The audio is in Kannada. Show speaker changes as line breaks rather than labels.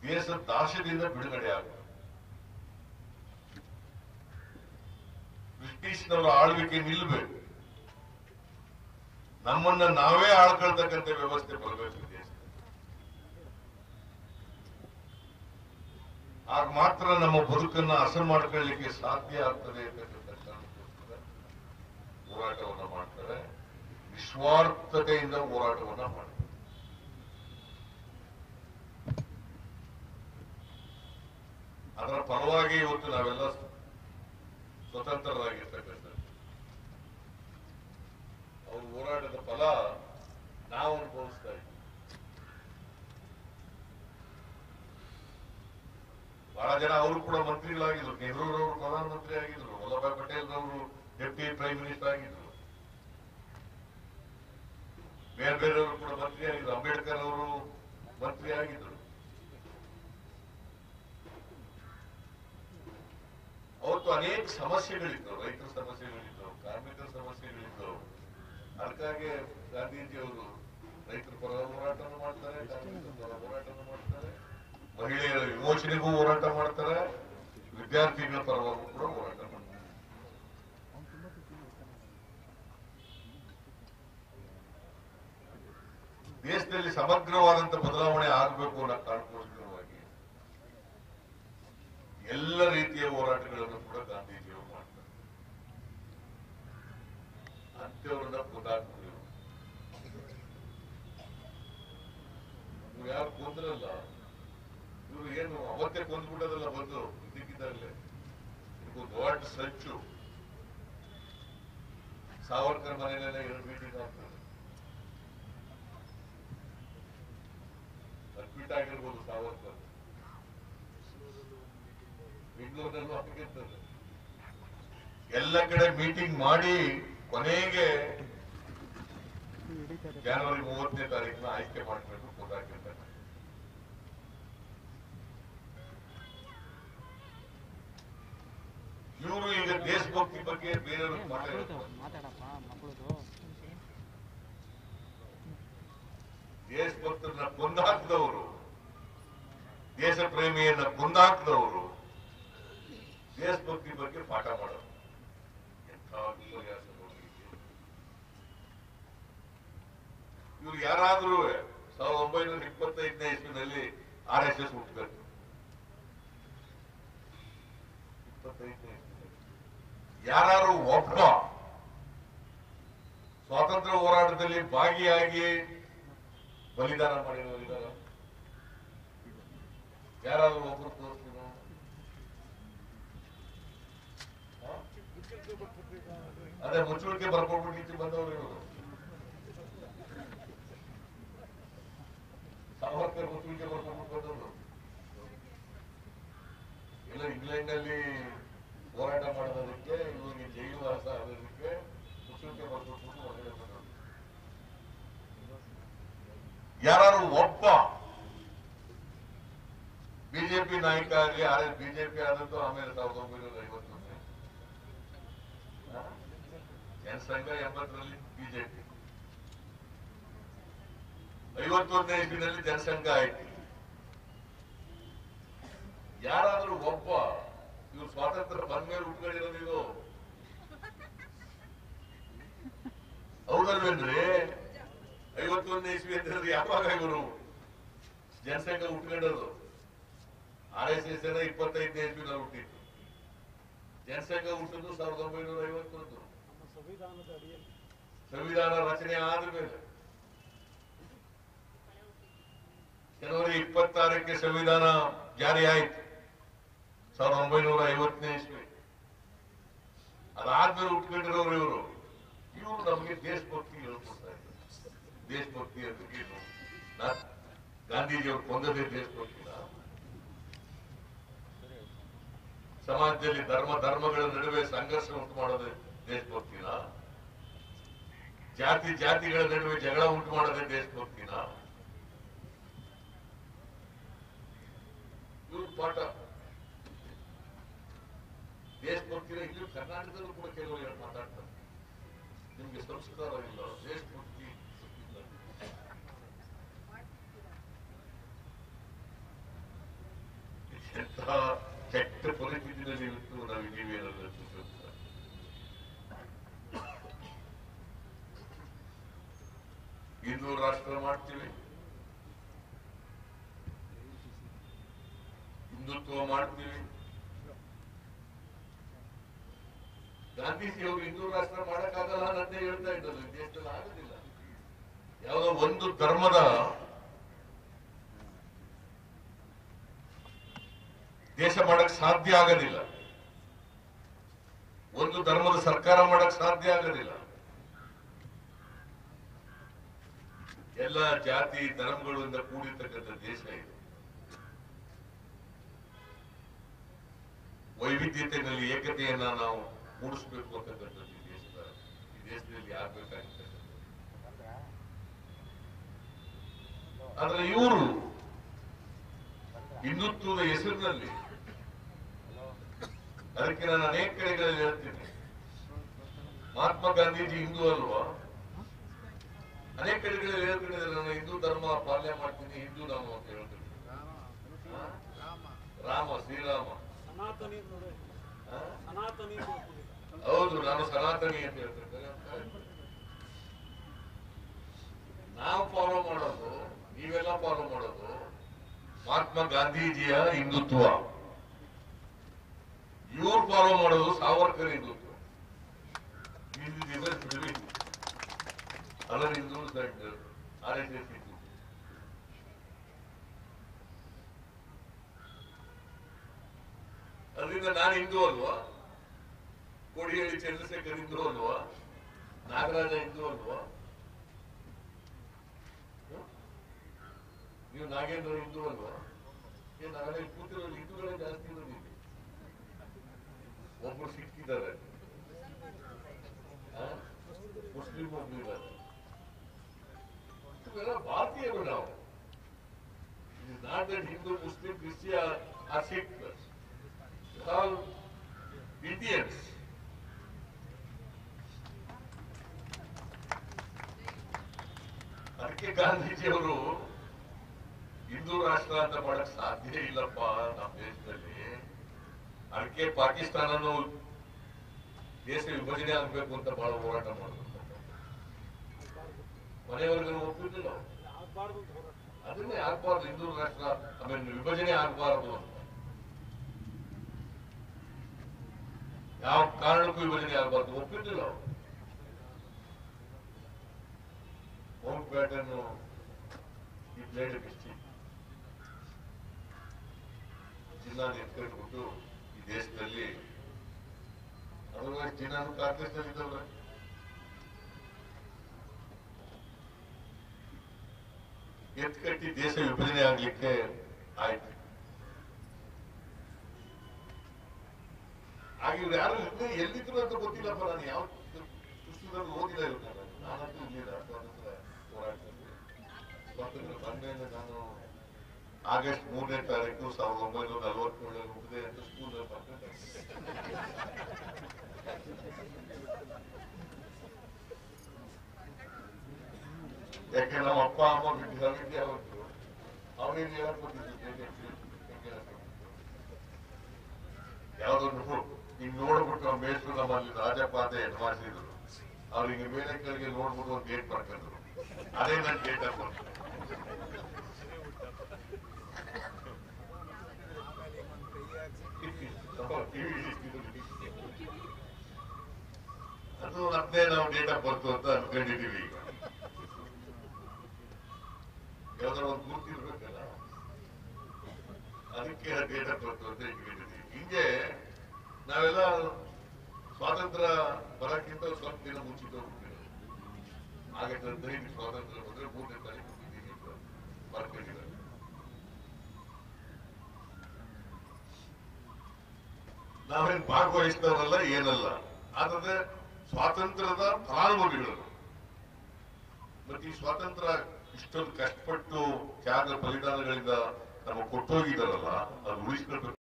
ದೇಶದ ದಾಸ್ಯದಿಂದ ಬಿಡುಗಡೆ ಆಗ ಬ್ರಿಟಿಷ್ನವರ ಆಳ್ವಿಕೆ ನಿಲ್ಬೇಕು ನಮ್ಮನ್ನ ನಾವೇ ಆಳ್ಕೊಳ್ತಕ್ಕಂಥ ವ್ಯವಸ್ಥೆ ಬರಬೇಕು ಈ ದೇಶದಲ್ಲಿ ಆಗ ಮಾತ್ರ ನಮ್ಮ ಬದುಕನ್ನ ಹಸನು ಮಾಡ್ಕೊಳ್ಳಿಕ್ಕೆ ಸಾಧ್ಯ ಆಗ್ತದೆ ಅಂತಕ್ಕಂಥ ಕಾರಣಕ್ಕೋಸ್ಕರ ಹೋರಾಟವನ್ನ ಮಾಡ್ತಾರೆ ನಿಸ್ವಾರ್ಥತೆಯಿಂದ ಹೋರಾಟವನ್ನ ಮಾಡ್ತಾರೆ ಅದರ ಪರವಾಗಿ ಇವತ್ತು ನಾವೆಲ್ಲ ಸ್ವತಂತ್ರರಾಗಿರ್ತಕ್ಕಂಥ ಅವ್ರ ಹೋರಾಟದ ಫಲ ನಾವು ಅನುಭವಿಸ್ತಾ ಇದ್ದೀವಿ ಬಹಳ ಜನ ಅವರು ಕೂಡ ಮಂತ್ರಿಗಳಾಗಿದ್ರು ನೆಹರೂರವರು ಪ್ರಧಾನಮಂತ್ರಿ ಆಗಿದ್ರು ವಲ್ಲಭಾಯ್ ಪಟೇಲ್ ರವರು ಡೆಪ್ಟಿ ಪ್ರೈಮ್ ಮಿನಿಸ್ಟರ್ ಆಗಿದ್ರು ಬೇರೆ ಬೇರೆಯವರು ಕೂಡ ಮಂತ್ರಿ ಆಗಿದ್ರು ಅಂಬೇಡ್ಕರ್ ಅವರು ಮಂತ್ರಿ ಆಗಿದ್ರು ಅವತ್ತು ಅನೇಕ ಸಮಸ್ಯೆಗಳಿದ್ದವು ರೈತರ ಸಮಸ್ಯೆಗಳಿದ್ದವು ಕಾರ್ಮಿಕರ ಸಮಸ್ಯೆಗಳಿದ್ದವು ಅದಕ್ಕಾಗಿ ಗಾಂಧೀಜಿಯವರು ರೈತರ ಪರ ಹೋರಾಟನ ಮಾಡ್ತಾರೆ ಕಾರ್ಮಿಕರ ಪರ ಹೋರಾಟನ ಮಾಡ್ತಾರೆ ಮಹಿಳೆಯರ ವಿಮೋಚನೆಗೂ ಹೋರಾಟ ಮಾಡ್ತಾರೆ ವಿದ್ಯಾರ್ಥಿಗಳ ಪರವಾಗೂ ಕೂಡ ಹೋರಾಟ ಮಾಡ್ತಾರೆ ದೇಶದಲ್ಲಿ ಸಮಗ್ರವಾದಂತ ಬದಲಾವಣೆ ಆಗಬೇಕು ಅನ್ನೋ ಕಾರಣಕ್ಕೋಸ್ಕರವಾಗಿ ಎಲ್ಲ ರೀತಿಯ ಹೋರಾಟಗಳನ್ನು ಕೂಡ ಗಾಂಧೀಜಿಯವರು ಮಾಡ್ತಾರೆ ಅಂತ್ಯವ್ರನ್ನ ಕೊಂದಾಕ್ಬಿಡಿ ಇವ್ರು ಯಾರು ಕೊಂದ್ರಲ್ಲ ಇವರು ಏನು ಅವತ್ತೇ ಕೊಂದ್ಬಿಟ್ಟದಲ್ಲ ಬಂದು ಇದ್ದಕ್ಕಿದ್ದಾಗಲೇ ಇದು ದೊಡ್ಡ ಸಂಚು ಸಾವರ್ಕರ್ ಮನೆಯಲ್ಲೆಲ್ಲ ಎರಡು ಮೀಟಿಂಗ್ ಆಗ್ತದೆ ಅಡ್ಮಿಟ್ ಆಗಿರ್ಬೋದು ಸಾವರ್ಕರ್ ಬೆಂಗಳೂರಿನಲ್ಲೂ ಆಗಿರ್ತದೆ ಎಲ್ಲ ಕಡೆ ಮೀಟಿಂಗ್ ಮಾಡಿ ಕೊನೆಗೆ ಜನವರಿ ಮೂವತ್ತನೇ ತಾರೀಕಿನ ಆಯ್ಕೆ ಮಾಡಬೇಕು ಗೊತ್ತಾಗಿರ್ತಾರೆ ಇವರು ಈಗ ದೇಶಭಕ್ತಿ ಬಗ್ಗೆ ಬೇರೆಯವ್ರ
ಮಕ್ಕಳದು
ಮಾತಾಡ್ತಾರೆ
ಮಾತಾಡಪ್ಪ ಮಕ್ಕಳದು
ದೇಶಭಕ್ತರನ್ನ ಕೊಂದಾಕಿದವರು ದೇಶ ಪ್ರೇಮಿಯನ್ನ ಕೊಂದಾಕಿದವರು ದೇಶಭಕ್ತಿ ಬಗ್ಗೆ ಪಾಠ ಮಾಡೋರು ಎಂಥ ವಿಪರ್ಯಾಸ ನೋಡಿ ಇದು. ಇವ್ರು ಯಾರಾದ್ರೂ ಸಾವಿರದ ಒಂಬೈನೂರ ಇಪ್ಪತ್ತೈದನೇ ಇಸ್ವಿನಲ್ಲಿ ಆರ್ ಎಸ್ ಎಸ್ ಹುಟ್ಟಬೇಕು ಇಪ್ಪತ್ತೈದನೇ ಇಸ್ವಿನಲ್ಲಿ ಯಾರು ಒಬ್ಬ ಸ್ವಾತಂತ್ರ್ಯ ಹೋರಾಟದಲ್ಲಿ ಭಾಗಿಯಾಗಿ ಬಲಿದಾನ ಮಾಡಿರೋರಿದ್ದಾರ ಯಾರಾದ್ರೂ ಒಬ್ರು ತೋರಿಸ್ತೀರ ಅದೇ ಮುಚ್ಚುಳಿಕೆ ಬರ್ಕೊಂಡ್ಬಿಟ್ಟು ಈಚೆ ಬಂದವರು ಇವರು ಸಾವರ್ಕರ್ ಮುಚ್ಚುಳಿಕೆ ಬರ್ಕೊಂಡ್ಬಿಟ್ಟು ಬಂದವರು ಎಲ್ಲ ಇಂಗ್ಲೆಂಡ್ ನಲ್ಲಿ ಹೋರಾಟ ಮಾಡೋದಕ್ಕೆ ಇವರಿಗೆ ಜೈಲು ವಾಸ ಆಗೋದಕ್ಕೆ ಮುಚ್ಚುಳಿಕೆ ಬರ್ಕೊಂಡ್ಬಿಟ್ಟು ಹೊರಗಡೆ ಬಂದವರು ಯಾರು ಒಬ್ಬ ಬಿಜೆಪಿ ನಾಯಕ ಆಗಲಿ ಆದ್ರೆ ಬಿಜೆಪಿ ಆದದ್ದು ಆಮೇಲೆ ಸಾವಿರದ ಒಂಬೈನೂರ ಐವತ್ತೊಂದನೇ ಜನಸಂಘ ಎಂಬತ್ತರಲ್ಲಿ ಬಿಜೆಪಿ ಐವತ್ತೊಂದನೇ ಇಸ್ವಿನಲ್ಲಿ ಜನಸಂಘ ಆಯ್ತು ಯಾರಾದ್ರೂ ಒಬ್ಬ ಇವ್ರು ಸ್ವಾತಂತ್ರ್ಯ ಬಂದ್ಮೇಲೆ ಉಟ್ಕೊಂಡಿರೋದು ಇದು ಹೌದಲ್ವೇನ್ರಿ ಐವತ್ತೊಂದನೇ ಇಸ್ವಿ ಅಂತಂದ್ರೆ ಯಾವಾಗ ಇವರು ಜನಸಂಘ ಹುಟ್ಕೊಂಡದ್ದು ಆರ್ ಎಸ್ ಎಸ್ ಎನ ಇಪ್ಪತ್ತೈದನೇ ಇಸ್ವಿನಲ್ಲಿ ಹುಟ್ಟಿತ್ತು ಜನಸಂಘ ಹುಟ್ಟಿದ್ದು ಸಾವಿರದ ಒಂಬೈನೂರ ಐವತ್ತೊಂದು ಸಂವಿಧಾನ ರಚನೆ ಆದ್ಮೇಲೆ ಜನವರಿ ಇಪ್ಪತ್ತಾರಕ್ಕೆ ಸಂವಿಧಾನ ಜಾರಿ ಆಯಿತು ಸಾವಿರದ ಒಂಬೈನೂರ ಐವತ್ತನೇ ಇಸ್ವಿ ಅದಾದ್ಮೇಲೆ ಉಟ್ಕೊಂಡಿರೋರು ಇವರು ಇವರು ನಮಗೆ ದೇಶಭಕ್ತಿ ಹೇಳ್ಕೊಡ್ತಾ ಇದ್ದಾರೆ ದೇಶಭಕ್ತಿ ಅಂದ್ರೆ ಏನು ನಾ- ಗಾಂಧೀಜಿಯವರು ಕೊಂದದೇ ದೇಶಭಕ್ತಿನ ಸಮಾಜದಲ್ಲಿ ಧರ್ಮ ಧರ್ಮಗಳ ನಡುವೆ ಸಂಘರ್ಷ ಉಂಟು ಮಾಡೋದೇ ದೇಶಭಕ್ತಿನ ಜಾತಿ ಜಾತಿಗಳ ನಡುವೆ ಜಗಳ ಉಂಟು ಮಾಡೋದೇ ದೇಶಭಕ್ತಿನ ಇವ್ರ ಪಾಠ ದೇಶಭಕ್ತಿನ ಇಲ್ಲಿ ಕರ್ನಾಟಕದಲ್ಲೂ ಕೂಡ ಕೆಲವರು ಹೇಳಿ ಮಾತಾಡ್ತಾರೆ ನಿಮ್ಗೆ ಸಂಸ್ಕಾರ ಇಲ್ಲ ದೇಶಭಕ್ತಿ ಇಲ್ಲ. ಎಂತ ಕೆಟ್ಟ ಪರಿಸ್ಥಿತಿಯಲ್ಲಿ ಇವತ್ತು ನಾವು ಇದ್ದೀವಿ ಅನ್ನೋದು ಸೂಚಿಸುತ್ತೆ. ಹಿಂದೂ ರಾಷ್ಟ್ರ ಮಾಡ್ತೀವಿ ಹಿಂದುತ್ವ ಮಾಡ್ತೀವಿ ಗಾಂಧೀಜಿ ಅವರು ಹಿಂದೂ ರಾಷ್ಟ್ರ ಮಾಡಕ್ಕಾಗಲ್ಲ ಅನ್ನಂತೆ ಹೇಳ್ತಾ ಇದ್ದದ್ದು ಈ ದೇಶದಲ್ಲಿ ಆಗೋದಿಲ್ಲ ಯಾವುದೋ ಒಂದು ಧರ್ಮದ ದೇಶ ಮಾಡಕ್ ಸಾಧ್ಯ ಆಗೋದಿಲ್ಲ ಒಂದು ಧರ್ಮದ ಸರ್ಕಾರ ಮಾಡಕ್ ಸಾಧ್ಯ ಆಗೋದಿಲ್ಲ ಎಲ್ಲ ಜಾತಿ ಧರ್ಮಗಳಿಂದ ಕೂಡಿರ್ತಕ್ಕಂಥ ದೇಶ ಇದು ವೈವಿಧ್ಯತೆಯಲ್ಲಿ ಏಕತೆಯನ್ನ ನಾವು ಮೂಡಿಸಬೇಕು ಅಂತಕ್ಕಂಥದ್ದು ಈ ದೇಶದ ಈ ದೇಶದಲ್ಲಿ ಆಗ್ಬೇಕಾಗಿರ್ತಕ್ಕಂಥದ್ದು ಆದ್ರೆ ಇವರು ಹಿಂದುತ್ವದ ಹೆಸರಿನಲ್ಲಿ ಅದಕ್ಕೆ ನಾನು ಅನೇಕ ಕಡೆಗಳಲ್ಲಿ ಹೇಳ್ತೀನಿ ಮಹಾತ್ಮ ಗಾಂಧೀಜಿ ಹಿಂದೂ ಅಲ್ವಾ ಅನೇಕ ಕಡೆಗಳಲ್ಲಿ ಹೇಳ್ಕೊಂಡಿದ್ದಾರೆ ನಾನು ಹಿಂದೂ ಧರ್ಮ ಪಾಲನೆ ಮಾಡ್ತೀನಿ ಹಿಂದೂ ನಾನು ಅಂತ ಹೇಳ್ತೀನಿ ಹಾ? ರಾಮ ಶ್ರೀರಾಮ
ಸನಾತನಿ ನೋಡಿ
ಹಾ?
ಸನಾತನಿ
ಹೌದು ನಾನು ಸನಾತನಿ ಅಂತ ಹೇಳ್ತಿರ್ತಾರೆ ನಾವು ಫಾಲೋ ಮಾಡೋದು ನೀವೆಲ್ಲ ಫಾಲೋ ಮಾಡೋದು ಮಹಾತ್ಮ ಗಾಂಧೀಜಿಯ ಹಿಂದುತ್ವ ಇವ್ರು ಫಾಲೋ ಮಾಡೋದು Savarkar Hindutva This is the difference between other Hindus and uh, RSS Hindus. ಅದರಿಂದ ನಾನು ಹಿಂದೂ ಅಲ್ವಾ ಕೋಡಿಹಳ್ಳಿ ಚಂದ್ರಶೇಖರ್ ಹಿಂದೂ ಅಲ್ವಾ ನಾಗರಾಜ ಹಿಂದೂ ಅಲ್ವಾ ಹ? ನೀವು ನಾಗೇಂದ್ರ ಹಿಂದೂ ಅಲ್ವಾ ಏನ್ ನಾವೆಲ್ಲ ಇಲ್ಲಿ ಕೂತಿರೋ ಹಿಂದೂಗಳೇ ಜಾಸ್ತಿ ಇರೋದು ಇಲ್ಲಿ ಒಬ್ರು ಸಿಕ್ಕಿದ್ದಾರೆ ಹ? ಮುಸ್ಲಿಂ ಒಬ್ರು ಇದ್ದಾರೆ ಇವೆಲ್ಲ ಭಾರತೀಯರು ನಾವು not that Hindu Muslim Christian or Sikh all Indians. ಅದಕ್ಕೆ ಗಾಂಧೀಜಿಯವರು ಹಿಂದೂ ರಾಷ್ಟ್ರ ಅಂತ ಮಾಡಕ್ ಸಾಧ್ಯ ಇಲ್ಲಪ್ಪ ನಮ್ಮ ದೇಶದಲ್ಲಿ ಅದಕ್ಕೆ ಪಾಕಿಸ್ತಾನನು ದೇಶ ವಿಭಜನೆ ಆಗ್ಬೇಕು ಅಂತ ಬಹಳ ಹೋರಾಟ ಮಾಡಿದ್ರು ಮನೆಯವರೆಗೂ ಒಪ್ಪಿದ್ದಿಲ್ಲ ಅವ್ರು.
ಆಗ್ಬಾರ್ದು ಅಂತ ಹೋರಾಟ
ಅದನ್ನೇ ಆಗ್ಬಾರ್ದು ಹಿಂದೂ ರಾಷ್ಟ್ರ ಆಮೇಲೆ ವಿಭಜನೆ ಆಗ್ಬಾರ್ದು ಅಂತ ಯಾವ ಕಾರಣಕ್ಕೂ ವಿಭಜನೆ ಆಗಬಾರ್ದು ಒಪ್ಪಿದ್ದಿಲ್ಲ ಅವರು ಮೌಂಟ್ ಬ್ಯಾಟನ್ ಈ ಪ್ಲೇಟ್ ಬಿಚ್ಚಿ ಚಿನ್ನ ಎತ್ಕೊಂಡ್ಬಿಟ್ಟು ಈ ದೇಶದಲ್ಲಿ ಅದರ್ವೈಸ್ ಚಿನ್ನನು ಕಾಂಗ್ರೆಸ್ನಲ್ಲಿ ಇದ್ದವ್ರೆ ಎತ್ಕಟ್ಟಿ ದೇಶ ವಿಭಜನೆ ಆಗ್ಲಿಕ್ಕೆ ಆಯ್ತು ಹಾಗೆ ಇವ್ರು ಯಾರು ಹಿಂದೆ ಎಲ್ಲಿದ್ರು ಅಂತ ಗೊತ್ತಿಲ್ಲಪ್ಪ ನಾನು ಯಾವ ಪುಸ್ತಕದಲ್ಲಿ ಓದಿಲ್ಲ ಇವ್ರು ನಾನು ನಾನಂತೂ ಇಲ್ಲಿಲ್ಲ ಸ್ವಾತಂತ್ರ್ಯ ಹೋರಾಟದಲ್ಲಿ ಸ್ವಾತಂತ್ರ್ಯ ಬಂದ ನಾನು ಆಗಸ್ಟ್ ಮೂರನೇ ತಾರೀಕು ಸಾವಿರದ ಒಂಬೈನೂರ ನಲವತ್ತೇಳರಲ್ಲಿ ಹುಟ್ಟಿದೆ ಅಂತ ಸ್ಕೂಲಲ್ಲಿ ಬರ್ತಿದ್ದೆ ಯಾಕೆ ನಮ್ಮ ಅಪ್ಪ ಅಮ್ಮ ವಿದ್ಯಾ ವಿದ್ಯಾವಂತರು ಅವರಿಗೆ ಹೇಳ್ಕೊಟ್ಟಿದ್ದು ಯಾವ್ದೊಂದು ಹಿಂಗ್ ನೋಡ್ಬಿಟ್ಟು ನಮ್ಮ ಮೇಷ್ಟ್ರು ನಮ್ಮಲ್ಲಿ ರಾಜಪ್ಪ ಅಂತ ಹೆಡ್ ಮಾಡಿಸಿದ್ರು ಅವ್ರಿಗೆ ಮೇಲೆ ಕೆಳಗೆ ನೋಡ್ಬಿಟ್ಟು ಒಂದು ಗೇಟ್ ಮಾಡ್ಕೊಂಡ್ರು ಅದೇ ನನ್ನ ಗೇಟ್ ಹಾಕೊಂಡು ಅದು ಮತ್ತೆ ನಾವು ಡೇಟ್ ಆಫ್ ಬರ್ತು ಅಂತ ಅನ್ಕೊಂಡಿದೀವಿ ಈಗ ಯಾವ್ದಾರ ಒಂದು ಗುರುತು ಇರ್ಬೇಕಲ್ಲ ಅದಕ್ಕೆ ಡೇಟ್ ಆಫ್ ಬರ್ತು ಅಂತ ಇಟ್ಕೊಂಡಿದೀವಿ ಹಿಂಗೆ ನಾವೆಲ್ಲ ಸ್ವಾತಂತ್ರ್ಯ ಬರಕ್ಕಿಂತ ಸ್ವಲ್ಪ ದಿನ ಮುಂಚಿತ ಹುಟ್ಟಿರೋದು ಆಗಸ್ಟ್ ಹದಿನೈದು ಸ್ವಾತಂತ್ರ್ಯ ಬಂದ್ರೆ ಮೂರನೇ ತಾರೀಕು ಹುಟ್ಟಿದ್ದೀನಿ ಅಂತ ಬರ್ಕೊಂಡಿದ್ದಾರೆ ನಾವೇನ್ ಭಾಗವಹಿಸಿದವರಲ್ಲ ಏನಲ್ಲ ಆದ್ರೆ ಸ್ವಾತಂತ್ರ್ಯದ ಫಲಾನುಭವಿಗಳು ಮತ್ತೆ ಈ ಸ್ವಾತಂತ್ರ್ಯ ಇಷ್ಟೊಂದು ಕಷ್ಟಪಟ್ಟು ತ್ಯಾಗ ಬಲಿದಾನಗಳಿಂದ ನಮಗೆ ಕೊಟ್ಟೋಗಿದಾರಲ್ಲ ಅದು ಉಳಿಸ್ಕೊಳ್ಬೇಕು